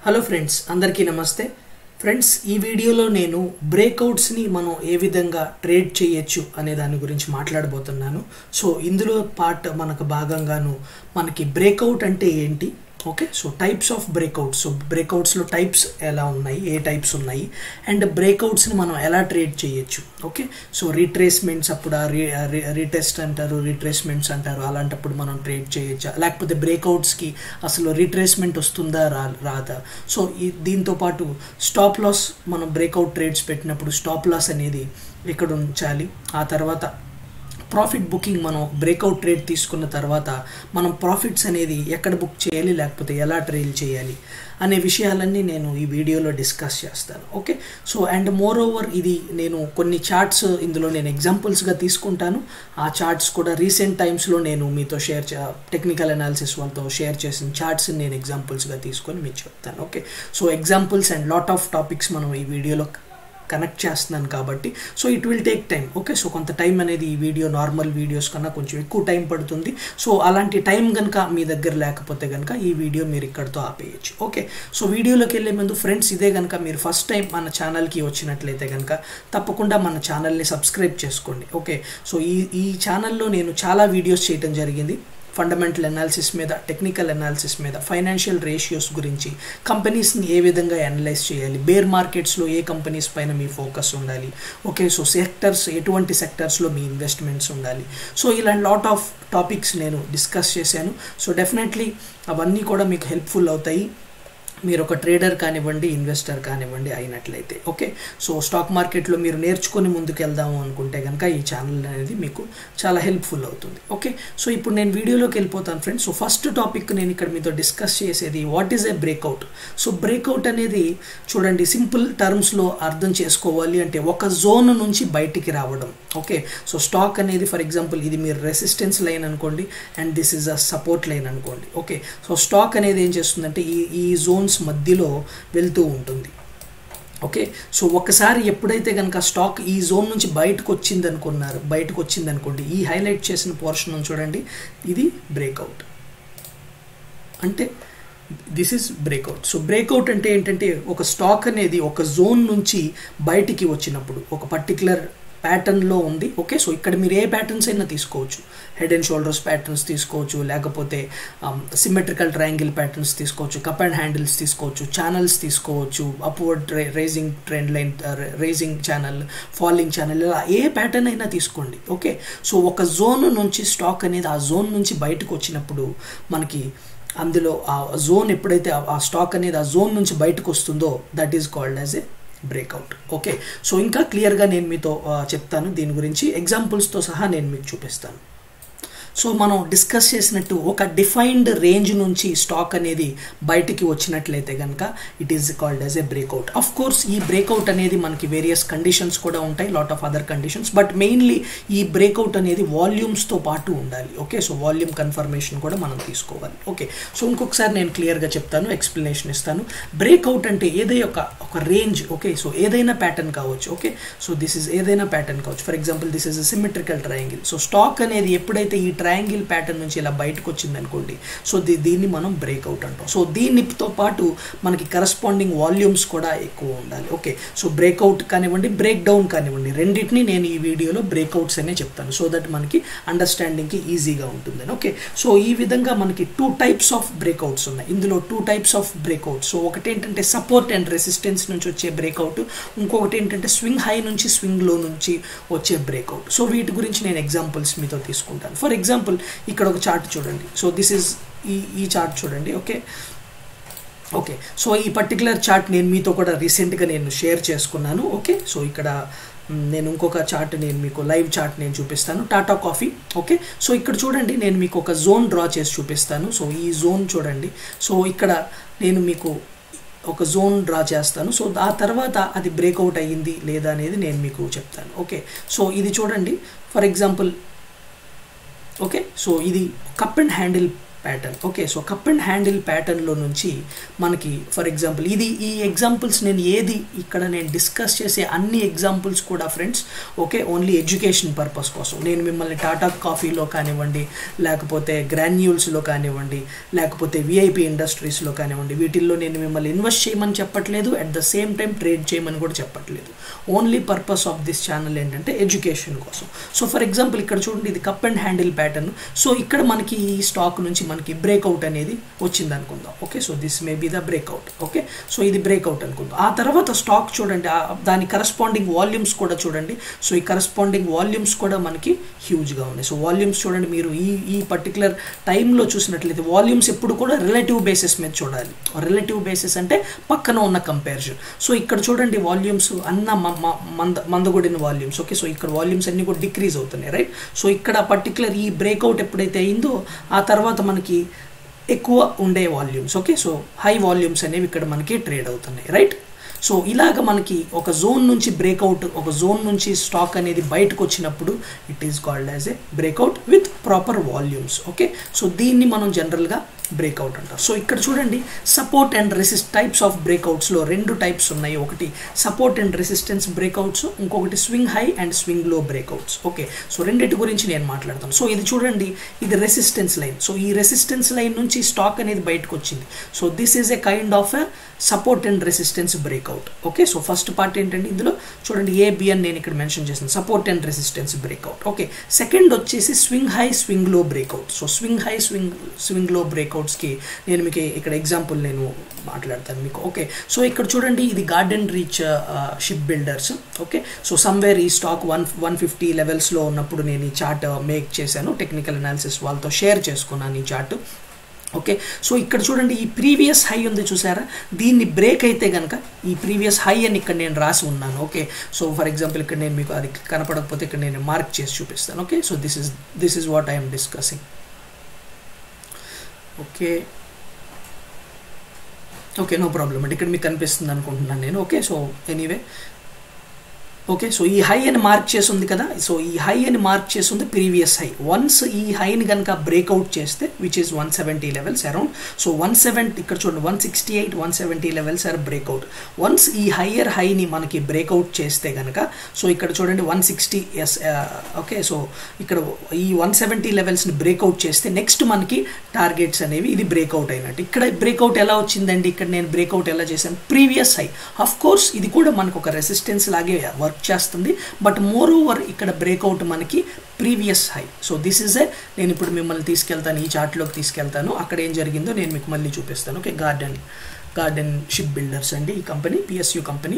hello friends అందరికీ నమస్తే friends ఈ వీడియోలో నేను బ్రేక్అవుట్స్ని మనం ఏ విధంగా ట్రేడ్ చేయొచ్చు అనే దాని గురించి మాట్లాడబోతున్నాను సో ఇందులో పార్ట్ మనకు భాగంగాను మనకి బ్రేక్అవుట్ అంటే ఏంటి okay so types of breakouts so బ్రేక్అవుట్స్లో టైప్స్ ఎలా ఉన్నాయి ఏ టైప్స్ ఉన్నాయి అండ్ బ్రేక్అవుట్స్ని మనం ఎలా ట్రేడ్ చేయొచ్చు ఓకే సో రీట్రేస్మెంట్స్ అప్పుడు రీటెస్ట్ అంటారు రీట్రేస్మెంట్స్ అంటారు అలాంటప్పుడు మనం ట్రేడ్ చేయొచ్చా లేకపోతే బ్రేక్అవుట్స్కి అసలు రీట్రేస్మెంట్ వస్తుందా రా రాదా సో ఈ దీంతో పాటు స్టాప్ లాస్ మనం బ్రేక్అవుట్ ట్రేడ్స్ పెట్టినప్పుడు స్టాప్ లాస్ అనేది ఇక్కడ ఉంచాలి ఆ తర్వాత ప్రాఫిట్ బుకింగ్ మనం బ్రేక్అవుట్ ట్రేడ్ తీసుకున్న తర్వాత మనం ప్రాఫిట్స్ అనేది ఎక్కడ బుక్ చేయాలి లేకపోతే ఎలా ట్రేల్ చేయాలి అనే విషయాలన్నీ నేను ఈ వీడియోలో డిస్కస్ చేస్తాను okay so and moreover ఇది నేను కొన్ని చార్ట్స్ ఇందులో నేను ఎగ్జాంపుల్స్గా తీసుకుంటాను ఆ చార్ట్స్ కూడా రీసెంట్ టైమ్స్లో నేను మీతో షేర్ టెక్నికల్ అనాలిసిస్ వాళ్ళతో షేర్ చేసిన చార్ట్స్ నేను ఎగ్జాంపుల్స్గా తీసుకొని మీకు చెప్తాను okay so examples and lot of topics మనం ఈ వీడియోలో కనెక్ట్ చేస్తున్నాను కాబట్టి so it will take time okay so కొంత టైం అనేది ఈ వీడియో నార్మల్ వీడియోస్ కన్నా కొంచెం ఎక్కువ టైం పడుతుంది సో అలాంటి టైం కనుక మీ దగ్గర లేకపోతే కనుక ఈ వీడియో మీరు ఇక్కడితో ఆపేయచ్చు ఓకే సో వీడియోలోకి వెళ్ళే ముందు ఫ్రెండ్స్ ఇదే కనుక మీరు ఫస్ట్ టైం మన ఛానల్కి వచ్చినట్లయితే కనుక తప్పకుండా మన ఛానల్ని సబ్స్క్రైబ్ చేసుకోండి ఓకే సో ఈ ఈ ఛానల్లో నేను చాలా వీడియోస్ చేయడం జరిగింది ఫండమెంటల్ అనాలిసిస్ మీద టెక్నికల్ అనాలిసిస్ మీద ఫైనాన్షియల్ రేషియోస్ గురించి కంపెనీస్ని ఏ విధంగా అనలైజ్ చేయాలి బేర్ మార్కెట్స్లో ఏ కంపెనీస్ పైన మీ ఫోకస్ ఉండాలి ఓకే సో సెక్టర్స్ ఎటువంటి సెక్టర్స్లో మీ ఇన్వెస్ట్మెంట్స్ ఉండాలి సో ఇలాంటి లాట్ ఆఫ్ టాపిక్స్ నేను డిస్కస్ చేశాను సో డెఫినెట్లీ అవన్నీ కూడా మీకు హెల్ప్ఫుల్ అవుతాయి మీరు ఒక ట్రేడర్ కానివ్వండి ఇన్వెస్టర్ కానివ్వండి అయినట్లయితే ఓకే సో స్టాక్ మార్కెట్లో మీరు నేర్చుకొని ముందుకు వెళ్దాము అనుకుంటే కనుక ఈ ఛానల్ అనేది మీకు చాలా హెల్ప్ఫుల్ అవుతుంది ఓకే సో ఇప్పుడు నేను వీడియోలోకి వెళ్ళిపోతాను ఫ్రెండ్స్ సో ఫస్ట్ టాపిక్ నేను ఇక్కడ మీతో డిస్కస్ చేసేది what is a breakout so breakout అనేది చూడండి సింపుల్ టర్మ్స్లో అర్థం చేసుకోవాలి అంటే ఒక జోన్ నుంచి బయటికి రావడం ఓకే సో స్టాక్ అనేది ఫర్ ఎగ్జాంపుల్ ఇది మీరు రెసిస్టెన్స్ లైన్ అనుకోండి and this is a support line అనుకోండి ఓకే సో స్టాక్ అనేది ఏం చేస్తుందంటే ఈ ఈ జోన్స్ మధ్యలో వెళ్తూ ఉంటుంది ఓకే సో ఒకసారి ఎప్పుడైతే కనుక స్టాక్ ఈ జోన్ నుంచి బయటకు వచ్చింది అనుకున్నారు బయటకు వచ్చింది అనుకోండి ఈ హైలైట్ చేసిన పోర్షన్ చూడండి ఇది బ్రేక్అవుట్ అంటే this is breakout so breakout అంటే ఏంటంటే ఒక స్టాక్ అనేది ఒక జోన్ నుంచి బయటికి వచ్చినప్పుడు ఒక పర్టికులర్ ప్యాటర్న్లో ఉంది ఓకే సో ఇక్కడ మీరు ఏ ప్యాటర్న్స్ అయినా తీసుకోవచ్చు హెడ్ అండ్ షోల్డర్స్ ప్యాటర్న్స్ తీసుకోవచ్చు లేకపోతే సిమెట్రికల్ ట్రయాంగిల్ ప్యాటర్న్స్ తీసుకోవచ్చు కప్ అండ్ హ్యాండిల్స్ తీసుకోవచ్చు ఛానల్స్ తీసుకోవచ్చు upward rising trend line rising channel falling channel ఇలా ఏ ప్యాటర్న్ అయినా తీసుకోండి ఓకే సో ఒక జోన్ నుంచి స్టాక్ అనేది ఆ జోన్ నుంచి బయటకు వచ్చినప్పుడు మనకి అందులో ఆ జోన్ ఎప్పుడైతే ఆ స్టాక్ అనేది ఆ జోన్ నుంచి బయటకు వస్తుందో that is called as a breakout okay so ఇంకా క్లియర్గా నేను మీతో చెప్తాను దీని గురించి ఎగ్జాంపుల్స్తో సహా నేను మీకు చూపిస్తాను సో మనం డిస్కస్ చేసినట్టు ఒక డిఫైన్డ్ రేంజ్ నుంచి స్టాక్ అనేది బయటికి వచ్చినట్లయితే కనుక it is called as a breakout of course ఈ బ్రేక్అవుట్ అనేది మనకి వేరియస్ కండిషన్స్ కూడా ఉంటాయి lot of other conditions but mainly ఈ బ్రేక్అవుట్ అనేది వాల్యూమ్స్తో పాటు ఉండాలి ఓకే సో వాల్యూమ్ కన్ఫర్మేషన్ కూడా మనం తీసుకోవాలి ఓకే సో ఇంకొకసారి నేను క్లియర్గా చెప్తాను ఎక్స్ప్లెనేషన్ ఇస్తాను బ్రేక్అవుట్ అంటే ఏదైనా ఒక ఒక రేంజ్ ఓకే సో ఏదైనా ప్యాటర్న్ కావచ్చు ఓకే సో దిస్ ఇస్ ఏదైనా ప్యాటర్న్ కావచ్చు for example this is symmetrical triangle so stock అనేది ఎప్పుడైతే ఈ ట్రయాంగిల్ ప్యాటర్న్ నుంచి ఇలా బయటకు వచ్చింది అనుకోండి సో దీన్ని మనం బ్రేక్అవుట్ అంటాం సో దీనితో పాటు మనకి కరస్పాండింగ్ వాల్యూమ్స్ కూడా ఎక్కువ ఉండాలి ఓకే సో బ్రేక్అవుట్ కానివ్వండి బ్రేక్ డౌన్ కానివ్వండి రెండింటిని నేను ఈ వీడియోలో బ్రేక్అవుట్స్ అనే చెప్తాను సో దట్ మనకి అండర్స్టాండింగ్కి ఈజీగా ఉంటుందని ఓకే సో ఈ విధంగా మనకి టూ టైప్స్ ఆఫ్ బ్రేక్అవుట్స్ ఉన్నాయి ఇందులో two types of breakout so ఒకటి ఏంటంటే సపోర్ట్ అండ్ రెసిస్టెన్స్ నుంచి వచ్చే బ్రేక్అవుట్ ఇంకొకటి ఏంటంటే స్వింగ్ హై నుంచి స్వింగ్ లో నుంచి వచ్చే బ్రేక్అవుట్ సో వీటి గురించి నేను ఎగ్జాంపుల్స్ మీతో తీసుకుంటాను ఫర్ ఎగ్జాంపుల్ ఇక్కడ ఒక చార్ట్ చూడండి సో దిస్ ఈజ్ ఈ ఈ చార్ట్ చూడండి ఓకే ఓకే సో ఈ పర్టికులర్ చార్ట్ నేను మీతో కూడా రీసెంట్గా నేను షేర్ చేసుకున్నాను ఓకే సో ఇక్కడ నేను ఇంకొక చార్ట్ నేను మీకు లైవ్ చార్ట్ నేను చూపిస్తాను టాటా కాఫీ ఓకే సో ఇక్కడ చూడండి నేను మీకు ఒక జోన్ డ్రా చేసి చూపిస్తాను సో ఈ జోన్ చూడండి సో ఇక్కడ నేను మీకు ఒక జోన్ డ్రా చేస్తాను సో ఆ తర్వాత అది బ్రేక్అవుట్ అయ్యింది లేదా అనేది నేను మీకు చెప్తాను ఓకే సో ఇది చూడండి ఫర్ ఎగ్జాంపుల్ ఓకే సో ఇది cup and handle pattern okay so cup and handle ప్యాటర్న్లో నుంచి మనకి ఫర్ ఎగ్జాంపుల్ ఇది ఈ ఎగ్జాంపుల్స్ నేను ఏది ఇక్కడ నేను డిస్కస్ చేసే అన్ని ఎగ్జాంపుల్స్ కూడా friends okay only education purpose కోసం నేను మిమ్మల్ని టాటా కాఫీలో కానివ్వండి లేకపోతే గ్రాన్యూల్స్లో కానివ్వండి లేకపోతే విఐపి ఇండస్ట్రీస్లో కానివ్వండి వీటిల్లో నేను మిమ్మల్ని ఇన్వెస్ట్ చేయమని చెప్పట్లేదు at the same time trade చేయమని కూడా చెప్పట్లేదు only purpose of this channel ఏంటంటే ఎడ్యుకేషన్ కోసం సో ఫర్ ఎగ్జాంపుల్ ఇక్కడ చూడండి ఇది cup and handle pattern so ఇక్కడ మనకి ఈ స్టాక్ నుంచి మనకి బ్రేక్అవుట్ అనేది వచ్చింది అనుకుందాం okay so this may be the breakout okay so ఇది బ్రేక్అవుట్ అనుకుందాం ఆ తర్వాత స్టాక్ చూడండి దాని కరస్పాండింగ్ వాల్యూమ్స్ కూడా చూడండి సో ఈ కరస్పాండింగ్ వాల్యూమ్స్ కూడా మనకి హ్యూజ్గా ఉన్నాయి సో వాల్యూమ్స్ చూడండి మీరు ఈ ఈ పర్టికులర్ టైంలో చూసినట్లయితే వాల్యూమ్స్ ఎప్పుడు కూడా రిలేటివ్ బేసిస్ మీద చూడాలి రిలేటివ్ బేసిస్ అంటే పక్కన ఉన్న కంపారిజన్ సో ఇక్కడ చూడండి వాల్యూమ్స్ అన్న మంద మందగొడిన వాల్యూమ్స్ ఓకే సో ఇక్కడ వాల్యూమ్స్ అన్ని కూడా డిక్రీజ్ అవుతున్నాయి రైట్ సో ఇక్కడ పర్టికులర్ ఈ బ్రేక్అవుట్ ఎప్పుడైతే అయిందో ఆ తర్వాత మనకి ఎక్కువ ఉండే volumes okay so high volumes అనేవి ఇక్కడ మనకి ట్రేడ్ అవుతున్నాయి రైట్ సో ఇలాగ మనకి ఒక జోన్ నుంచి బ్రేక్అవుట్ ఒక జోన్ నుంచి స్టాక్ అనేది బయటకు వచ్చినప్పుడు it is called as a breakout with proper volumes okay so దీన్ని మనం జనరల్గా బ్రేక్అవుట్ అంటారు సో ఇక్కడ చూడండి support and resist types of బ్రేక్అవుట్స్లో రెండు టైప్స్ ఉన్నాయి ఒకటి సపోర్ట్ అండ్ రెసిస్టెన్స్ బ్రేక్అవుట్స్ ఇంకొకటి swing high and swing low breakouts okay so రెండింటి గురించి నేను మాట్లాడతాను సో ఇది చూడండి ఇది రెసిస్టెన్స్ లైన్ సో ఈ రెసిస్టెన్స్ లైన్ నుంచి స్టాక్ అనేది బయటకు వచ్చింది so this is a kind of a support and resistance breakout okay so first part ఏంటంటే ఇందులో చూడండి ఏ బి అని నేను ఇక్కడ మెన్షన్ చేసిన support and resistance breakout okay second వచ్చేసి swing high swing low breakout so swing high swing swing low బ్రేక్అవుట్స్కి నేను మీకు ఇక్కడ ఎగ్జాంపుల్ నేను మాట్లాడతాను మీకు ఓకే సో ఇక్కడ చూడండి ఇది Garden Reach Ship Builders okay so somewhere ఈ స్టాక్ వన్ వన్ ఫిఫ్టీ లెవెల్స్లో ఉన్నప్పుడు నేను ఈ చార్ట్ మేక్ చేశాను టెక్నికల్ అనాలిసిస్ వాళ్ళతో షేర్ చేసుకున్నాను ఈ చార్ట్ ఓకే సో ఇక్కడ చూడండి ఈ ప్రీవియస్ హై ఉంది చూసారా దీన్ని బ్రేక్ అయితే కనుక ఈ ప్రీవియస్ హై అని ఇక్కడ నేను రాసి ఉన్నాను ఓకే సో ఫర్ ఎగ్జాంపుల్ ఇక్కడ నేను మీకు అది కనపడకపోతే ఇక్కడ నేను మార్క్ చేసి చూపిస్తాను okay so this is this is what I'm discussing okay okay no problem అండి ఇక్కడ మీకు కనిపిస్తుంది అనుకుంటున్నాను నేను okay so anyway okay so ఈ హై అని మార్క్ చేసి ఉంది కదా సో ఈ హై అని మార్క్ చేసి ఉంది ప్రీవియస్ హై వన్స్ ఈ హైని కనుక బ్రేక్అవుట్ చేస్తే which is one seventy levels around so one seventy ఇక్కడ చూడండి one sixty eight one seventy levels are breakout once ఈ హయ్యర్ హైని మనకి బ్రేక్అవుట్ చేస్తే కనుక సో ఇక్కడ చూడండి వన్ సిక్స్టీ ఎస్ ఓకే సో ఇక్కడ ఈ వన్ సెవెంటీ లెవెల్స్ని బ్రేక్అవుట్ చేస్తే నెక్స్ట్ మనకి టార్గెట్స్ అనేవి ఇది బ్రేక్అవుట్ అయినట్టు ఇక్కడ బ్రేక్అవుట్ ఎలా వచ్చిందండి ఇక్కడ నేను బ్రేక్అవుట్ ఎలా చేశాను ప్రీవియస్ హై అఫ్ కోర్స్ ఇది కూడా మనకు ఒక రెసిస్టెన్స్ లాగే వర్క్ చేస్తుంది బట్ మోర్ ఓవర్ ఇక్కడ బ్రేక్అవుట్ మనకి previous high so this is a నేను ఇప్పుడు మిమ్మల్ని తీసుకెళ్తాను ఈ చార్ట్లోకి తీసుకెళ్తాను అక్కడ ఏం జరిగిందో నేను మీకు మళ్ళీ చూపిస్తాను ఓకే గార్డెన్ గార్డెన్ షిప్ బిల్డర్స్ అండి ఈ company PSU company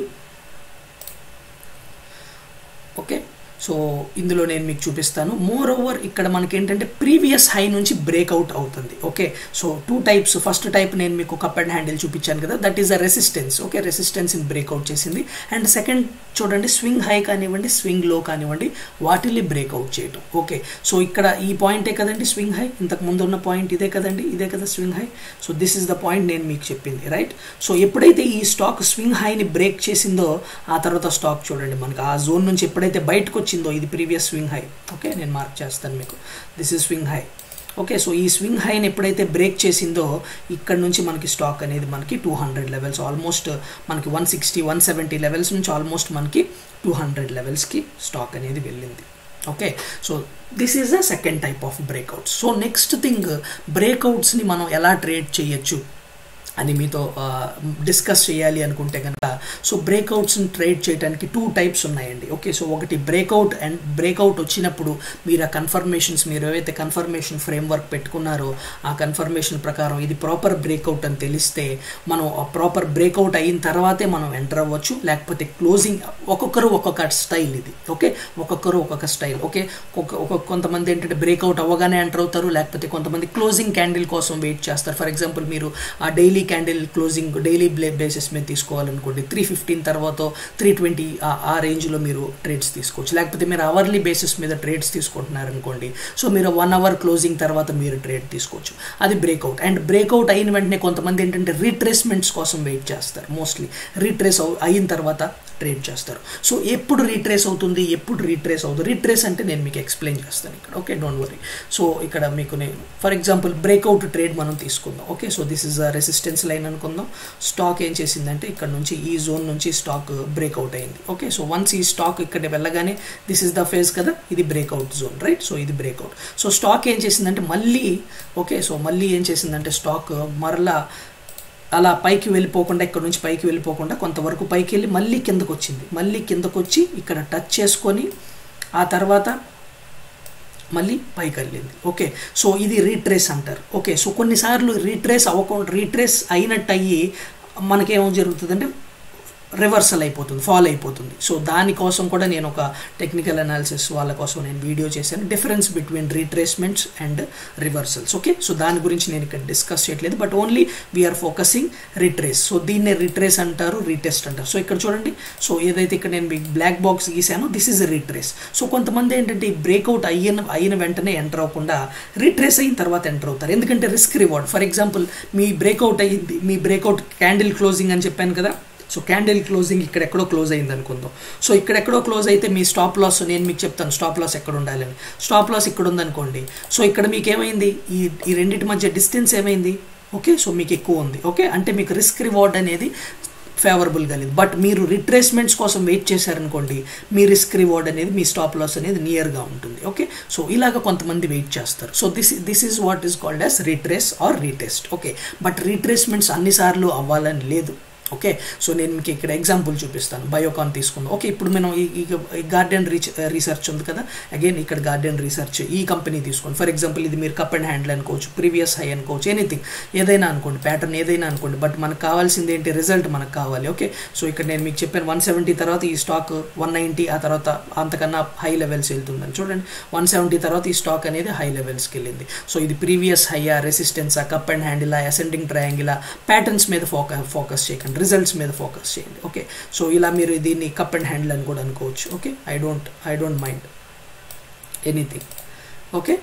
okay so ఇందులో నేను మీకు చూపిస్తాను మోర్ ఓవర్ ఇక్కడ మనకి ఏంటంటే ప్రీవియస్ హై నుంచి బ్రేక్అవుట్ అవుతుంది okay so two types first type నేను మీకు కప్ అండ్ హ్యాండిల్ చూపించాను కదా that is a resistance okay resistance in breakout చేసింది అండ్ సెకండ్ చూడండి స్వింగ్ హై కానివ్వండి స్వింగ్ లో కానివ్వండి వాటిని బ్రేక్అవుట్ చేయటం ఓకే సో ఇక్కడ ఈ పాయింటే కదండి స్వింగ్ హై ఇంతకు ముందు ఉన్న పాయింట్ ఇదే కదండి ఇదే కదా swing high so this is the point నేను మీకు చెప్పింది రైట్ సో ఎప్పుడైతే ఈ స్టాక్ స్వింగ్ హైని బ్రేక్ చేసిందో ఆ తర్వాత స్టాక్ చూడండి మనకి ఆ జోన్ నుంచి ఎప్పుడైతే బయటకు వచ్చిందో ఇది ప్రీవియస్ స్వింగ్ హై ఓకే నేను మార్క్ చేస్తాను మీకు this is swing high okay so ఈ స్వింగ్ హైని ఎప్పుడైతే బ్రేక్ చేసిందో ఇక్కడ నుంచి మనకి స్టాక్ అనేది మనకి టూ హండ్రెడ్ లెవెల్స్ ఆల్మోస్ట్ మనకి one sixty one seventy levels నుంచి ఆల్మోస్ట్ మనకి టూ హండ్రెడ్ లెవెల్స్కి స్టాక్ అనేది వెళ్ళింది okay so this is the second type of breakouts so next thing బ్రేక్అవుట్స్ని మనం ఎలా ట్రేడ్ చేయొచ్చు అని మీతో డిస్కస్ చేయాలి అనుకుంటే కనుక సో బ్రేక్అవుట్స్ని ట్రేడ్ చేయడానికి టూ టైప్స్ ఉన్నాయండి ఓకే సో ఒకటి బ్రేక్అవుట్ అండ్ బ్రేక్అవుట్ వచ్చినప్పుడు మీరు ఆ కన్ఫర్మేషన్స్ మీరు ఏవైతే కన్ఫర్మేషన్ ఫ్రేమ్వర్క్ పెట్టుకున్నారో ఆ కన్ఫర్మేషన్ ప్రకారం ఇది ప్రాపర్ బ్రేక్అవుట్ అని తెలిస్తే మనం ఆ ప్రాపర్ బ్రేక్అవుట్ అయిన తర్వాతే మనం ఎంటర్ అవ్వచ్చు లేకపోతే క్లోజింగ్ ఒక్కొక్కరు ఒక్కొక్క స్టైల్ ఇది ఓకే ఒక్కొక్కరు ఒక్కొక్క స్టైల్ ఓకే ఒక్కొక్క కొంతమంది ఏంటంటే బ్రేక్అవుట్ అవ్వగానే ఎంటర్ అవుతారు లేకపోతే కొంతమంది క్లోజింగ్ క్యాండిల్ కోసం వెయిట్ చేస్తారు ఫర్ ఎగ్జాంపుల్ మీరు ఆ డైలీ క్యాండిల్ క్లోజింగ్ డైలీ బ్లే బేసిస్ మీద తీసుకోవాలనుకోండి త్రీ ఫిఫ్టీన్ తర్వాత త్రీ ట్వంటీ ఆ రేంజ్లో మీరు ట్రేడ్స్ తీసుకోవచ్చు లేకపోతే మీరు అవర్లీ బేసిస్ మీద ట్రేడ్స్ తీసుకుంటున్నారనుకోండి సో మీరు వన్ అవర్ క్లోజింగ్ తర్వాత మీరు ట్రేడ్ తీసుకోవచ్చు అది బ్రేక్అవుట్ అండ్ బ్రేక్అవుట్ అయిన వెంటనే కొంతమంది ఏంటంటే రీట్రేస్మెంట్స్ కోసం వెయిట్ చేస్తారు మోస్ట్లీ రీట్రేస్ అయిన తర్వాత ట్రేడ్ చేస్తారు సో ఎప్పుడు రీట్రేస్ అవుతుంది ఎప్పుడు రీట్రేస్ అవుతుంది రీట్రేస్ అంటే నేను మీకు ఎక్స్ప్లెయిన్ చేస్తాను ఇక్కడ ఓకే డోంట్ వరీ సో ఇక్కడ మీకు నేను ఫర్ ఎగ్జాంపుల్ బ్రేక్అవుట్ ట్రేడ్ మనం తీసుకుందాం okay so this is a resistance line అనుకుందాం స్టాక్ ఏం చేసిందంటే ఇక్కడ నుంచి ఈ జోన్ నుంచి స్టాక్ బ్రేక్అవుట్ అయింది ఓకే సో వన్స్ ఈ స్టాక్ ఇక్కడ వెళ్ళగానే దిస్ ఇస్ ద ఫేజ్ కదా ఇది బ్రేక్అవుట్ జోన్ రైట్ సో ఇది బ్రేక్అవుట్ సో స్టాక్ ఏం చేసిందంటే మళ్ళీ ఓకే సో మళ్ళీ ఏం చేసిందంటే స్టాక్ మరలా అలా పైకి వెళ్ళిపోకుండా ఇక్కడ నుంచి పైకి వెళ్ళిపోకుండా కొంతవరకు పైకి వెళ్ళి మళ్ళీ కిందకు వచ్చింది మళ్ళీ కిందకు వచ్చి ఇక్కడ టచ్ చేసుకొని ఆ తర్వాత మళ్ళీ పైకి వెళ్ళింది ఓకే సో ఇది రీట్రేస్ అంటారు ఓకే సో కొన్నిసార్లు రీట్రేస్ అవ్వకుండా రీట్రేస్ అయినట్టు అయ్యి మనకేమో జరుగుతుందంటే రివర్సల్ అయిపోతుంది ఫాల్ అయిపోతుంది సో దానికోసం కూడా నేను ఒక టెక్నికల్ అనాలిసిస్ వాళ్ళ కోసం నేను వీడియో చేశాను difference between retracements and reversals okay so దాని గురించి నేను ఇక్కడ డిస్కస్ చేయట్లేదు but only we are focusing retrace so దీన్నే రిట్రేస్ అంటారు రీటెస్ట్ అంటారు సో ఇక్కడ చూడండి సో ఏదైతే ఇక్కడ నేను మీకు బ్లాక్ బాక్స్ గీసానో దిస్ ఇస్ రిట్రేస్ సో కొంతమంది ఏంటంటే ఈ బ్రేక్అవుట్ అయిన అయిన వెంటనే ఎంటర్ అవ్వకుండా రీట్రేస్ అయిన తర్వాత ఎంటర్ అవుతారు ఎందుకంటే రిస్క్ రివార్డ్ ఫర్ ఎగ్జాంపుల్ మీ బ్రేక్అవుట్ అయ్యింది మీ బ్రేక్అవుట్ క్యాండిల్ క్లోజింగ్ అని చెప్పాను కదా సో క్యాండిల్ క్లోజింగ్ ఇక్కడ ఎక్కడో క్లోజ్ అయింది అనుకుందాం సో ఇక్కడ ఎక్కడో క్లోజ్ అయితే మీ స్టాప్ లాస్ నేను మీకు చెప్తాను స్టాప్ లాస్ ఎక్కడ ఉండాలని స్టాప్ లాస్ ఇక్కడ ఉందనుకోండి సో ఇక్కడ మీకు ఏమైంది ఈ ఈ రెండింటి మధ్య డిస్టెన్స్ ఏమైంది ఓకే సో మీకు ఎక్కువ ఉంది ఓకే అంటే మీకు రిస్క్ రివార్డ్ అనేది ఫేవరబుల్గా లేదు బట్ మీరు రిట్రేస్మెంట్స్ కోసం వెయిట్ చేశారనుకోండి మీ రిస్క్ రివార్డ్ అనేది మీ స్టాప్ లాస్ అనేది నియర్గా ఉంటుంది ఓకే సో ఇలాగ కొంతమంది వెయిట్ చేస్తారు so this this is what is called as retrace or retest okay but retracements అన్నిసార్లు అవ్వాలని లేదు ఓకే సో నేను మీకు ఇక్కడ ఎగ్జాంపుల్ చూపిస్తాను బయోకాన్ తీసుకుందాం ఓకే ఇప్పుడు మనం ఈ గార్డెన్ రీచ్ రీసెర్చ్ ఉంది కదా అగైన్ ఇక్కడ గార్డెన్ రీసెర్చ్ ఈ కంపెనీ తీసుకోండి ఫర్ ఎగ్జాంపుల్ ఇది మీరు కప్ అండ్ హ్యాండిల్ అనుకోవచ్చు ప్రీవియస్ హై అనుకోవచ్చు ఎనీథింగ్ ఏదైనా అనుకోండి ప్యాటర్న్ ఏదైనా అనుకోండి బట్ మనకు కావాల్సింది ఏంటి రిజల్ట్ మనకు కావాలి ఓకే సో ఇక్కడ నేను మీకు చెప్పాను వన్ సెవెంటీ తర్వాత ఈ స్టాక్ వన్ నైంటీ ఆ తర్వాత అంతకన్నా హై లెవెల్స్ వెళ్తుందని చూడండి వన్ సెవెంటీ తర్వాత ఈ స్టాక్ అనేది హై లెవెల్స్కి వెళ్ళింది సో ఇది ప్రీవియస్ హైయా రెసిస్టెన్సా కప్ అండ్ హ్యాండిల్ అసెండింగ్ ట్రయాంగిలా ప్యాటర్న్స్ మీద ఫోకస్ ఫోకస్ చేయకండి రిజల్ట్స్ మీద ఫోకస్ చేయండి ఓకే సో ఇలా మీరు దీన్ని కప్ అండ్ హ్యాండిల్ అని కూడా అనుకోవచ్చు okay I don't I don't mind anything okay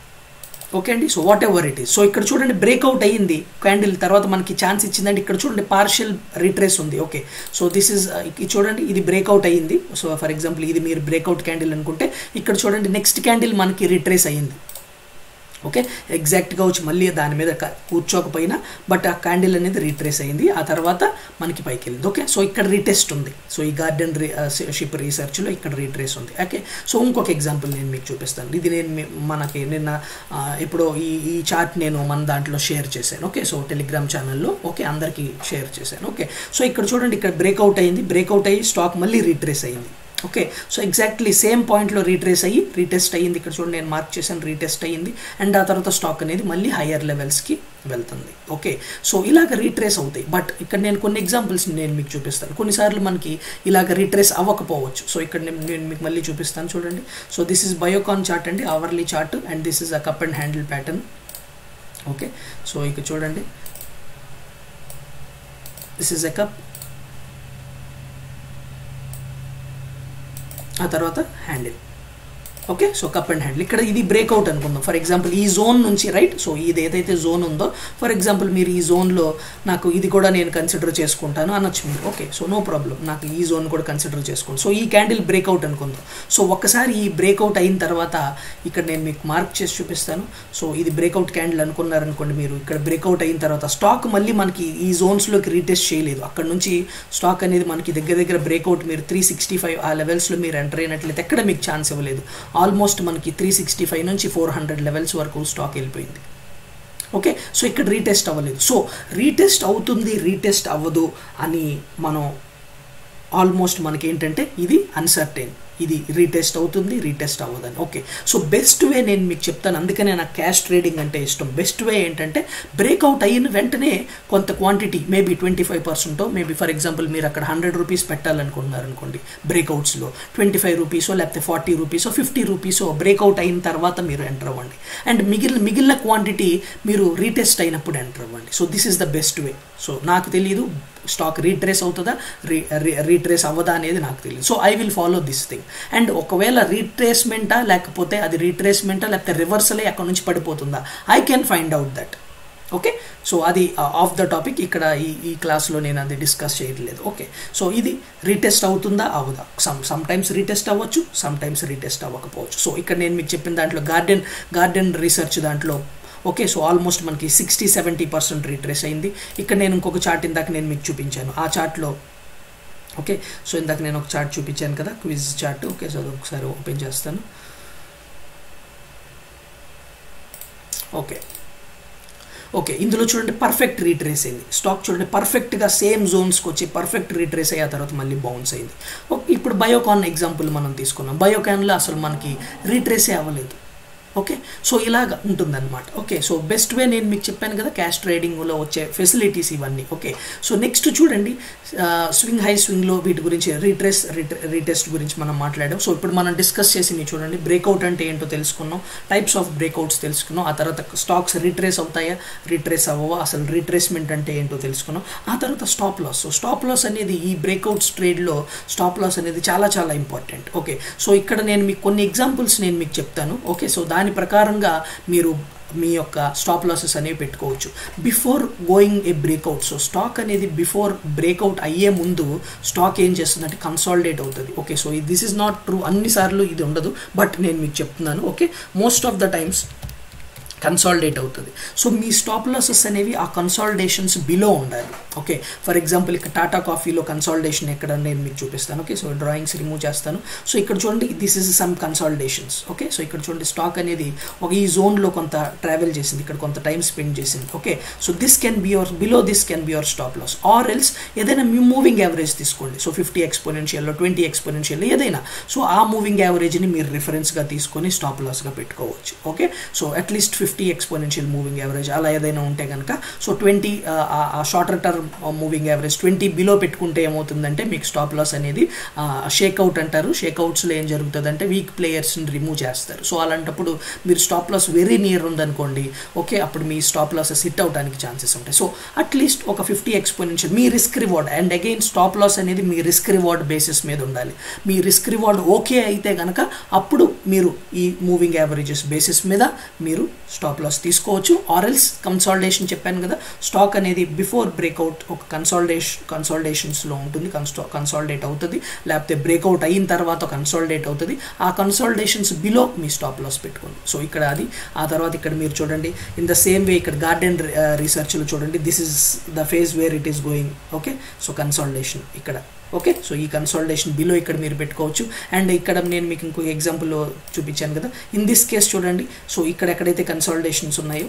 okay అండి so whatever it is so ఇక్కడ చూడండి బ్రేక్అవుట్ అయ్యింది క్యాండిల్ తర్వాత మనకి ఛాన్స్ ఇచ్చిందంటే ఇక్కడ చూడండి పార్షియల్ రీట్రేస్ ఉంది ఓకే సో దిస్ ఇస్ ఇది చూడండి ఇది బ్రేక్అవుట్ అయ్యింది సో ఫర్ ఎగ్జాంపుల్ ఇది మీరు బ్రేక్అవుట్ క్యాండిల్ అనుకుంటే ఇక్కడ చూడండి నెక్స్ట్ క్యాండిల్ మనకి రీట్రేస్ అయ్యింది ఓకే ఎగ్జాక్ట్గా వచ్చి మళ్ళీ దాని మీద కూర్చోకపోయినా బట్ ఆ క్యాండిల్ అనేది రీట్రేస్ అయింది ఆ తర్వాత మనకి పైకి వెళ్ళింది ఓకే సో ఇక్కడ రీటెస్ట్ ఉంది సో ఈ గార్డెన్ రీ షిప్ రీసెర్చ్లో ఇక్కడ రీట్రేస్ ఉంది ఓకే సో ఇంకొక ఎగ్జాంపుల్ నేను మీకు చూపిస్తాను ఇది నేను మనకి నిన్న ఇప్పుడు ఈ ఈ చార్ట్ నేను మన దాంట్లో షేర్ చేశాను ఓకే సో టెలిగ్రామ్ ఛానల్లో ఓకే అందరికీ షేర్ చేశాను ఓకే సో ఇక్కడ చూడండి ఇక్కడ బ్రేక్అవుట్ అయింది బ్రేక్అవుట్ అయ్యి స్టాక్ మళ్ళీ రీట్రేస్ అయింది ఓకే సో ఎగ్జాక్ట్లీ సేమ్ పాయింట్లో రీట్రేస్ అయ్యి రీటెస్ట్ అయ్యింది ఇక్కడ చూడండి నేను మార్క్ చేశాను రీటెస్ట్ అయ్యింది అండ్ ఆ తర్వాత స్టాక్ అనేది మళ్ళీ హయ్యర్ లెవెల్స్కి వెళ్తుంది ఓకే సో ఇలాగ రీట్రేస్ అవుతాయి బట్ ఇక్కడ నేను కొన్ని ఎగ్జాంపుల్స్ నేను మీకు చూపిస్తాను కొన్నిసార్లు మనకి ఇలాగ రీట్రేస్ అవ్వకపోవచ్చు సో ఇక్కడ నేను మీకు మళ్ళీ చూపిస్తాను చూడండి so this is Biocon chart అండి hourly chart and this is a cup and handle pattern okay so ఇక చూడండి దిస్ ఇస్ ఎ కప్ ఆ తర్వాత handle okay so cup and handle ఇక్కడ ఇది బ్రేక్అవుట్ అనుకుందాం ఫర్ ఎగ్జాంపుల్ ఈ జోన్ నుంచి రైట్ సో ఇది ఏదైతే జోన్ ఉందో ఫర్ ఎగ్జాంపుల్ మీరు ఈ జోన్లో నాకు ఇది కూడా నేను కన్సిడర్ చేసుకుంటాను అనొచ్చు మీరు ఓకే సో నో ప్రాబ్లం నాకు ఈ జోన్ కూడా కన్సిడర్ చేసుకోండి సో ఈ క్యాండిల్ బ్రేక్అవుట్ అనుకుందాం సో ఒక్కసారి ఈ బ్రేక్అవుట్ అయిన తర్వాత ఇక్కడ నేను మీకు మార్క్ చేసి చూపిస్తాను సో ఇది బ్రేక్అవుట్ క్యాండిల్ అనుకున్నారనుకోండి మీరు ఇక్కడ బ్రేక్అవుట్ అయిన తర్వాత స్టాక్ మళ్ళీ మనకి ఈ జోన్స్లోకి రీటెస్ట్ చేయలేదు అక్కడ నుంచి స్టాక్ అనేది మనకి దగ్గర దగ్గర బ్రేక్అవుట్ మీరు త్రీ సిక్స్టీ ఫైవ్ ఆ లెవెల్స్లో మీరు ఎంటర్ అయినట్లయితే ఎక్కడ మీకు ఛాన్స్ ఇవ్వలేదు ఆల్మోస్ట్ మనకి త్రీ సిక్స్టీ ఫైవ్ నుంచి ఫోర్ హండ్రెడ్ లెవెల్స్ వరకు స్టాక్ వెళ్ళిపోయింది ఓకే సో ఇక్కడ రీటెస్ట్ అవ్వలేదు సో రీటెస్ట్ అవుతుంది రీటెస్ట్ అవ్వదు అని మనం ఆల్మోస్ట్ మనకి ఏంటంటే ఇది అన్సర్టైన్ ఇది రీటెస్ట్ అవుతుంది రీటెస్ట్ అవ్వదని ఓకే సో బెస్ట్ వే నేను మీకు చెప్తాను అందుకనే నాకు క్యాష్ ట్రేడింగ్ అంటే ఇష్టం బెస్ట్ వే ఏంటంటే బ్రేక్అవుట్ అయిన వెంటనే కొంత క్వాంటిటీ మేబీ ట్వంటీ ఫైవ్ పర్సెంటో మేబీ ఫర్ ఎగ్జాంపుల్ మీరు అక్కడ హండ్రెడ్ రూపీస్ పెట్టాలనుకుంటున్నారు అనుకోండి బ్రేక్అవుట్స్లో ట్వంటీ ఫైవ్ రూపీసో లేకపోతే ఫార్టీ రూపీసో ఫిఫ్టీ రూపీసో బ్రేక్అవుట్ అయిన తర్వాత మీరు ఎంటర్ అవ్వండి అండ్ మిగిలిన మిగిలిన క్వాంటిటీ మీరు రీటెస్ట్ అయినప్పుడు ఎంటర్ అవ్వండి so this is the best way so నాకు తెలియదు స్టాక్ రీట్రేస్ అవుతుందా రీ రీట్రేస్ అవ్వదా అనేది నాకు తెలియదు so I will follow this thing and ఒకవేళ రీట్రేస్మెంటా లేకపోతే అది రీట్రేస్మెంటా లేకపోతే రివర్సలే అక్కడ నుంచి పడిపోతుందా I can find out that okay so అది ఆఫ్ ద టాపిక్ ఇక్కడ ఈ ఈ క్లాస్లో నేను అది డిస్కస్ చేయట్లేదు ఓకే సో ఇది రీటెస్ట్ అవుతుందా అవదా సమ్ సమ్ టైమ్స్ రీటెస్ట్ అవ్వచ్చు సమ్ టైమ్స్ రీటెస్ట్ అవ్వకపోవచ్చు సో ఇక్కడ నేను మీకు చెప్పిన దాంట్లో గార్డెన్ గార్డెన్ రీసెర్చ్ దాంట్లో ఓకే సో ఆల్మోస్ట్ మనకి సిక్స్టీ సెవెంటీ పర్సెంట్ రీట్రేస్ అయింది ఇక్కడ నేను ఇంకొక చార్ట్ ఇందాక నేను మీకు చూపించాను ఆ చార్ట్లో ఓకే సో ఇందాక నేను ఒక చార్ట్ చూపించాను కదా క్విజ్ చార్ట్ ఓకే సో అది ఒకసారి ఓపెన్ చేస్తాను ఓకే ఓకే ఇందులో చూడండి పర్ఫెక్ట్ రీట్రేస్ అయింది స్టాక్ చూడండి పర్ఫెక్ట్గా సేమ్ జోన్స్కి వచ్చి పర్ఫెక్ట్ రీట్రేస్ అయ్యే తర్వాత మళ్ళీ బౌన్స్ అయింది ఓకే ఇప్పుడు బయోకాన్ ఎగ్జాంపుల్ మనం తీసుకున్నాం బయోకాన్లో అసలు మనకి రీట్రేసే అవ్వలేదు ఓకే సో ఇలాగ ఉంటుందన్నమాట ఓకే సో బెస్ట్ వే నేను మీకు చెప్పాను కదా క్యాష్ ట్రేడింగ్లో వచ్చే ఫెసిలిటీస్ ఇవన్నీ ఓకే సో నెక్స్ట్ చూడండి స్వింగ్ హై స్వింగ్లో వీటి గురించి రీట్రెస్ రీటెస్ట్ గురించి మనం మాట్లాడాం సో ఇప్పుడు మనం డిస్కస్ చేసి చూడండి బ్రేక్అవుట్ అంటే ఏంటో తెలుసుకున్నాం టైప్స్ ఆఫ్ బ్రేక్అవుట్స్ తెలుసుకున్నాం ఆ తర్వాత స్టాక్స్ రీట్రేస్ అవుతాయా రీట్రేస్ అవ్వవా అసలు రీట్రేస్మెంట్ అంటే ఏంటో తెలుసుకున్నాం ఆ తర్వాత stop loss so stop loss అనేది ఈ బ్రేక్అవుట్స్ ట్రేడ్లో స్టాప్ లాస్ అనేది చాలా చాలా ఇంపార్టెంట్ ఓకే సో ఇక్కడ నేను మీకు కొన్ని ఎగ్జాంపుల్స్ నేను మీకు చెప్తాను ఓకే సో దాని ప్రకారంగా మీరు మీ యొక్క స్టాప్ లాసెస్ అనేవి పెట్టుకోవచ్చు before going a breakout so stock అనేది బిఫోర్ బ్రేక్అవుట్ అయ్యే ముందు స్టాక్ ఏం చేస్తుందంటే కన్సాలిడేట్ అవుతుంది okay so this is not true అన్నిసార్లు ఇది ఉండదు బట్ నేను మీకు చెప్తున్నాను okay most of the times consolidate అవుతుంది సో మీ స్టాప్ లాసెస్ అనేవి ఆ కన్సాలిడేషన్స్ బిలో ఉండాలి ఓకే ఫర్ ఎగ్జాంపుల్ ఇక్కడ టాటా కాఫీలో కన్సాలిడేషన్ ఎక్కడ నేను మీకు చూపిస్తాను ఓకే సో డ్రాయింగ్స్ రిమూవ్ చేస్తాను సో ఇక్కడ చూడండి this is some consolidations okay so ఇక్కడ చూడండి స్టాక్ అనేది ఒక ఈ జోన్లో కొంత ట్రావెల్ చేసింది ఇక్కడ కొంత టైం స్పెండ్ చేసింది okay so this can be your below this can be your stop loss or else ఏదైనా మీ మూవింగ్ యావరేజ్ తీసుకోండి సో ఫిఫ్టీ ఎక్స్పోనెన్షియల్లో ట్వంటీ ఎక్స్పోనెన్షియల్ ఏదైనా సో ఆ మూవింగ్ యావరేజ్ని మీరు రిఫరెన్స్గా తీసుకొని స్టాప్ లాస్గా పెట్టుకోవచ్చు okay so at least fifty exponential moving average అలా ఏదైనా ఉంటే కనుక సో ట్వంటీ ఆ shorter term moving average twenty below పెట్టుకుంటే ఏమవుతుందంటే మీకు స్టాప్ లాస్ అనేది షేక్అవుట్ అంటారు షేక్అవుట్స్లో ఏం జరుగుతుందంటే వీక్ ప్లేయర్స్ని రిమూవ్ చేస్తారు సో అలాంటప్పుడు మీరు స్టాప్ లాస్ వెరీ నియర్ ఉందనుకోండి ఓకే అప్పుడు మీ స్టాప్ లాసెస్ హిట్ అవడానికి ఛాన్సెస్ ఉంటాయి సో అట్లీస్ట్ ఒక ఫిఫ్టీ ఎక్స్పోనెన్షియల్ మీ risk reward and again stop loss అనేది మీ రిస్క్ రివార్డ్ బేసిస్ మీద ఉండాలి మీ రిస్క్ రివార్డ్ ఓకే అయితే కనుక అప్పుడు మీరు ఈ మూవింగ్ యావరేజెస్ బేసిస్ మీద మీరు స్టాప్ లాస్ తీసుకోవచ్చు ఆర్ఎల్స్ కన్సాలిడేషన్ చెప్పాను కదా స్టాక్ అనేది బిఫోర్ బ్రేక్అవుట్ ఒక కన్సాలిడేషన్ కన్సాలిడేషన్స్లో ఉంటుంది కన్స్టా కన్సాలిడేట్ అవుతుంది లేకపోతే బ్రేక్అవుట్ అయిన తర్వాత కన్సాలిడేట్ అవుతుంది ఆ కన్సాలిడేషన్స్ బిలో మీ స్టాప్ లాస్ పెట్టుకోండి సో ఇక్కడ అది ఆ తర్వాత ఇక్కడ మీరు చూడండి ఇన్ ద సేమ్ వే ఇక్కడ గార్డెన్ రీసెర్చ్లో చూడండి this is the phase where it is going okay so consolidation ఇక్కడ ఓకే సో ఈ కన్సాలిడేషన్ బిలో ఇక్కడ మీరు పెట్టుకోవచ్చు అండ్ ఇక్కడ నేను మీకు ఇంకో ఎగ్జాంపుల్ చూపించాను కదా ఇన్ దిస్ కేస్ చూడండి సో ఇక్కడ ఎక్కడైతే కన్సాలిడేషన్స్ ఉన్నాయో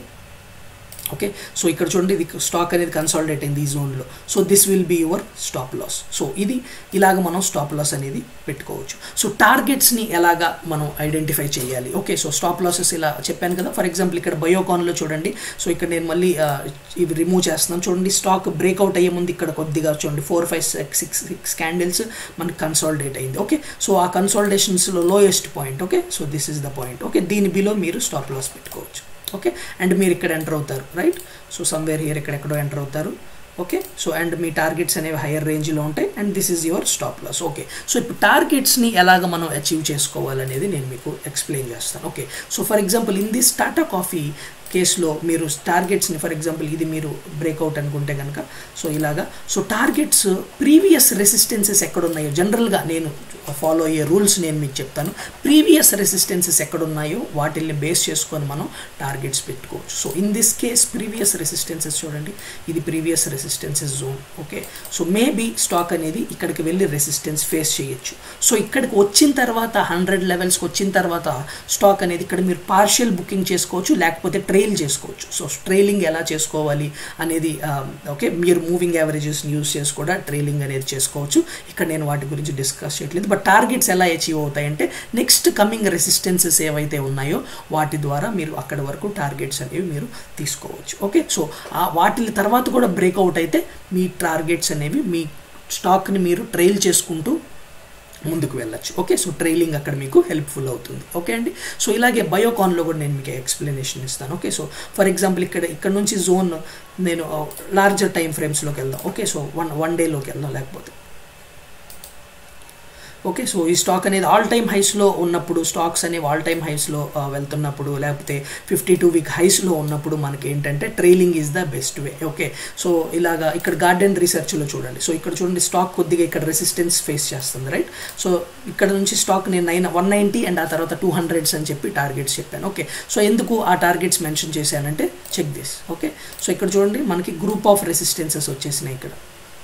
ఓకే సో ఇక్కడ చూడండి ఇది స్టాక్ అనేది కన్సాలిడేట్ అయింది ఈ జోన్లో so this will be your stop loss so ఇది ఇలాగ మనం స్టాప్ లాస్ అనేది పెట్టుకోవచ్చు సో టార్గెట్స్ని ఎలాగా మనం ఐడెంటిఫై చేయాలి ఓకే సో స్టాప్ లాసెస్ ఇలా చెప్పాను కదా ఫర్ ఎగ్జాంపుల్ ఇక్కడ బయోకాన్లో చూడండి సో ఇక్కడ నేను మళ్ళీ ఇవి రిమూవ్ చేస్తున్నాను చూడండి స్టాక్ బ్రేక్అవుట్ అయ్యే ముందు ఇక్కడ కొద్దిగా చూడండి four five six six six candles మనకి కన్సాలిడేట్ అయింది ఓకే సో ఆ కన్సాలిడేషన్స్లో lowest point okay so this is the point okay దీని బిలో మీరు స్టాప్ లాస్ పెట్టుకోవచ్చు ఓకే అండ్ మీరు ఇక్కడ ఎంటర్ అవుతారు రైట్ సో సమ్వేర్ హియర్ ఎక్కడెక్కడో ఎంటర్ అవుతారు ఓకే సో అండ్ మీ టార్గెట్స్ అనేవి హయ్యర్ రేంజ్లో ఉంటాయి and this is your stop loss okay so ఇప్పుడు టార్గెట్స్ని ఎలాగ మనం అచీవ్ చేసుకోవాలనేది నేను మీకు ఎక్స్ప్లెయిన్ చేస్తాను okay so for example in this Tata Coffee కేసులో మీరు టార్గెట్స్ని ఫర్ ఎగ్జాంపుల్ ఇది మీరు బ్రేక్అవుట్ అనుకుంటే కనుక సో ఇలాగా సో టార్గెట్స్ ప్రీవియస్ రెసిస్టెన్సెస్ ఎక్కడున్నాయో జనరల్గా నేను ఫాలో అయ్యే రూల్స్ నేను మీకు చెప్తాను ప్రీవియస్ రెసిస్టెన్సెస్ ఎక్కడున్నాయో వాటిల్ని బేస్ చేసుకొని మనం టార్గెట్స్ పెట్టుకోవచ్చు so in this case previous resistances చూడండి ఇది previous resistances zone okay so maybe stock అనేది ఇక్కడికి వెళ్ళి రెసిస్టెన్స్ ఫేస్ చేయొచ్చు సో ఇక్కడికి వచ్చిన తర్వాత హండ్రెడ్ లెవెల్స్కి వచ్చిన తర్వాత స్టాక్ అనేది ఇక్కడ మీరు పార్షియల్ బుకింగ్ చేసుకోవచ్చు లేకపోతే ట్రైల్ చేసుకోవచ్చు సో ట్రైలింగ్ ఎలా చేసుకోవాలి అనేది ఓకే మీరు మూవింగ్ యావరేజెస్ యూస్ చేసి కూడా ట్రైలింగ్ అనేది చేసుకోవచ్చు ఇక్కడ నేను వాటి గురించి డిస్కస్ చేయట్లేదు బట్ టార్గెట్స్ ఎలా అచీవ్ అవుతాయంటే నెక్స్ట్ కమింగ్ రెసిస్టెన్సెస్ ఏవైతే ఉన్నాయో వాటి ద్వారా మీరు అక్కడి వరకు టార్గెట్స్ అనేవి మీరు తీసుకోవచ్చు ఓకే సో వాటి తర్వాత కూడా బ్రేక్అవుట్ అయితే మీ టార్గెట్స్ అనేవి మీ స్టాక్ని మీరు ట్రైల్ చేసుకుంటూ ముందుకు వెళ్ళచ్చు ఓకే సో ట్రైలింగ్ అక్కడ మీకు హెల్ప్ఫుల్ అవుతుంది ఓకే అండి సో ఇలాగే బయోకాన్లో కూడా నేను మీకు ఎక్స్ప్లెనేషన్ ఇస్తాను ఓకే సో ఫర్ ఎగ్జాంపుల్ ఇక్కడ ఇక్కడ నుంచి జోన్ నేను లార్జర్ టైం ఫ్రేమ్స్లోకి వెళ్దాం ఓకే సో వన్ వన్ డేలోకి వెళ్దాం లేకపోతే ఓకే సో ఈ స్టాక్ అనేది ఆల్ టైమ్ హైస్లో ఉన్నప్పుడు స్టాక్స్ అనేవి ఆల్ టైమ్ హైస్లో వెళ్తున్నప్పుడు లేకపోతే ఫిఫ్టీ టూ వీక్ హైస్లో ఉన్నప్పుడు మనకి ఏంటంటే trailing is the best way okay so ఇలాగా ఇక్కడ గార్డెన్ రీసెర్చ్లో చూడండి సో ఇక్కడ చూడండి స్టాక్ కొద్దిగా ఇక్కడ రెసిస్టెన్స్ ఫేస్ చేస్తుంది రైట్ సో ఇక్కడ నుంచి స్టాక్ నేను నైన్ వన్ నైంటీ అండ్ ఆ తర్వాత టూ హండ్రెడ్స్ అని చెప్పి టార్గెట్స్ చెప్పాను ఓకే సో ఎందుకు ఆ టార్గెట్స్ మెన్షన్ చేశానంటే చెక్ దిస్ ఓకే సో ఇక్కడ చూడండి మనకి గ్రూప్ ఆఫ్ రెసిస్టెన్సెస్ వచ్చేసినాయి ఇక్కడ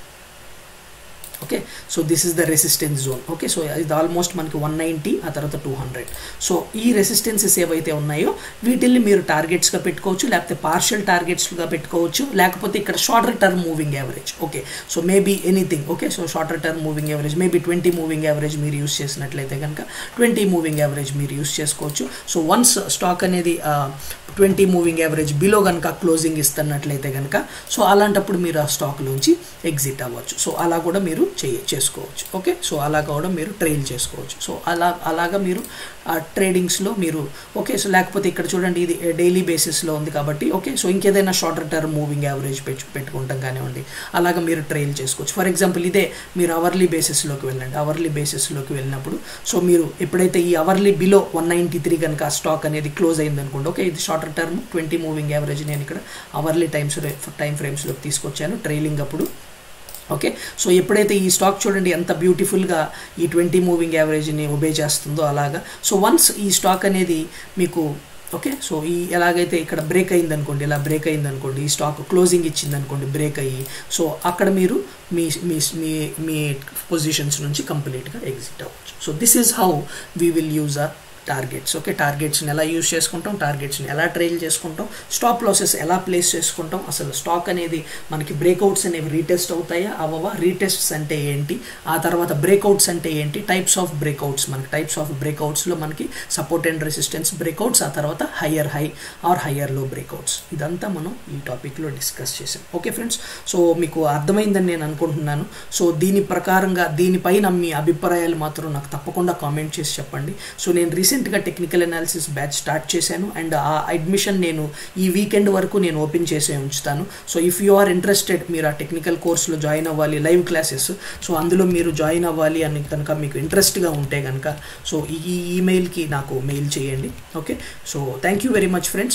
okay so this is the resistance zone okay so ఇది ఆల్మోస్ట్ మనకి వన్ నైంటీ ఆ తర్వాత టూ హండ్రెడ్ సో ఈ రెసిస్టెన్సెస్ ఏవైతే ఉన్నాయో వీటిల్ని మీరు టార్గెట్స్గా పెట్టుకోవచ్చు లేకపోతే పార్షియల్ టార్గెట్స్గా పెట్టుకోవచ్చు లేకపోతే ఇక్కడ shorter term moving average okay so maybe anything okay so shorter term moving average maybe twenty moving average మీరు యూస్ చేసినట్లయితే కనుక ట్వంటీ మూవింగ్ యావరేజ్ మీరు యూస్ చేసుకోవచ్చు సో వన్స్ స్టాక్ అనేది ట్వంటీ మూవింగ్ యావరేజ్ బిలో కనుక క్లోజింగ్ ఇస్తున్నట్లయితే కనుక so అలాంటప్పుడు మీరు ఆ స్టాక్లోంచి ఎగ్జిట్ అవ్వచ్చు సో అలా కూడా మీరు చేయ చేసుకోవచ్చు ఓకే సో అలా కూడా మీరు ట్రైల్ చేసుకోవచ్చు సో అలా అలాగా మీరు ఆ ట్రేడింగ్స్లో మీరు ఓకే సో లేకపోతే ఇక్కడ చూడండి ఇది డైలీ బేసిస్లో ఉంది కాబట్టి ఓకే సో ఇంకేదైనా షార్టర్ టర్మ్ మూవింగ్ యావరేజ్ పెట్టు పెట్టుకుంటాం కానివ్వండి అలాగా మీరు ట్రైల్ చేసుకోవచ్చు ఫర్ ఎగ్జాంపుల్ ఇదే మీరు అవర్లీ బేసిస్లోకి వెళ్ళండి అవర్లీ బేసిస్లోకి వెళ్ళినప్పుడు సో మీరు ఎప్పుడైతే ఈ hourly below one ninety three కనుక స్టాక్ అనేది క్లోజ్ అయింది అనుకోండి ఓకే ఇది shorter term twenty moving average నేను ఇక్కడ అవర్లీ టైమ్స్ టైం ఫ్రేమ్స్లోకి తీసుకొచ్చాను ట్రైలింగ్ అప్పుడు ఓకే సో ఎప్పుడైతే ఈ స్టాక్ చూడండి ఎంత బ్యూటిఫుల్గా ఈ ట్వంటీ మూవింగ్ యావరేజ్ని ఒబే చేస్తుందో అలాగా సో వన్స్ ఈ స్టాక్ అనేది మీకు ఓకే సో ఈ ఎలాగైతే ఇక్కడ బ్రేక్ అయింది అనుకోండి ఇలా బ్రేక్ అయింది అనుకోండి ఈ స్టాక్ క్లోజింగ్ ఇచ్చింది అనుకోండి బ్రేక్ అయ్యి సో అక్కడ మీరు మీ మీ మీ మీ పొజిషన్స్ నుంచి కంప్లీట్గా ఎగ్జిట్ అవ్వచ్చు so this is how we will use a targets okay టార్గెట్స్ని ఎలా యూస్ చేసుకుంటాం టార్గెట్స్ని ఎలా ట్రైల్ చేసుకుంటాం స్టాప్ లాసెస్ ఎలా ప్లేస్ చేసుకుంటాం అసలు స్టాక్ అనేది మనకి బ్రేక్అవుట్స్ అనేవి రీటెస్ట్ అవుతాయా అవవా రీటెస్ట్స్ అంటే ఏంటి ఆ తర్వాత బ్రేక్అవుట్స్ అంటే ఏంటి టైప్స్ ఆఫ్ బ్రేక్అవుట్స్ మనకి టైప్స్ ఆఫ్ బ్రేక్అవుట్స్లో మనకి సపోర్ట్ అండ్ రెసిస్టెన్స్ బ్రేక్అవుట్స్ ఆ తర్వాత higher high or higher low breakouts ఇదంతా మనం ఈ టాపిక్లో డిస్కస్ చేసాం ఓకే ఫ్రెండ్స్ సో మీకు అర్థమైందని నేను అనుకుంటున్నాను సో దీని ప్రకారంగా దీనిపైన మీ అభిప్రాయాలు మాత్రం నాకు తప్పకుండా కామెంట్ చేసి చెప్పండి సో నేను రీసెంట్గా టెక్నికల్ అనాలిసిస్ బ్యాచ్ స్టార్ట్ చేశాను అండ్ ఆ అడ్మిషన్ నేను ఈ వీకెండ్ వరకు నేను ఓపెన్ చేసే ఉంచుతాను so if you are interested మీరు ఆ టెక్నికల్ కోర్స్లో జాయిన్ అవ్వాలి లైవ్ క్లాసెస్ సో అందులో మీరు జాయిన్ అవ్వాలి అని కనుక మీకు ఇంట్రెస్ట్గా ఉంటే కనుక సో ఈ ఈమెయిల్కి నాకు మెయిల్ చేయండి okay so thank you very much friends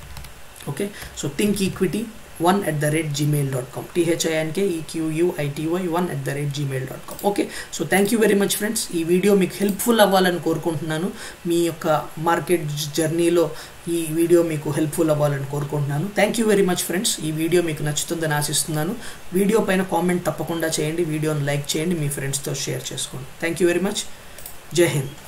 okay so think equity one at the rate Gmail dot com T H I N K E Q U I T Y one at the rate Gmail dot com okay so thank you very much friends ఈ video మీకు helpful అవ్వాలని కోరుకుంటున్నాను మీ యొక్క market జర్నీలో ఈ video మీకు helpful అవ్వాలని కోరుకుంటున్నాను thank you very much friends ఈ వీడియో మీకు నచ్చుతుందని ఆశిస్తున్నాను వీడియో పైన కామెంట్ తప్పకుండా చేయండి వీడియోని లైక్ చేయండి మీ ఫ్రెండ్స్తో షేర్ చేసుకోండి థ్యాంక్ యూ వెరీ మచ్ జై హింద్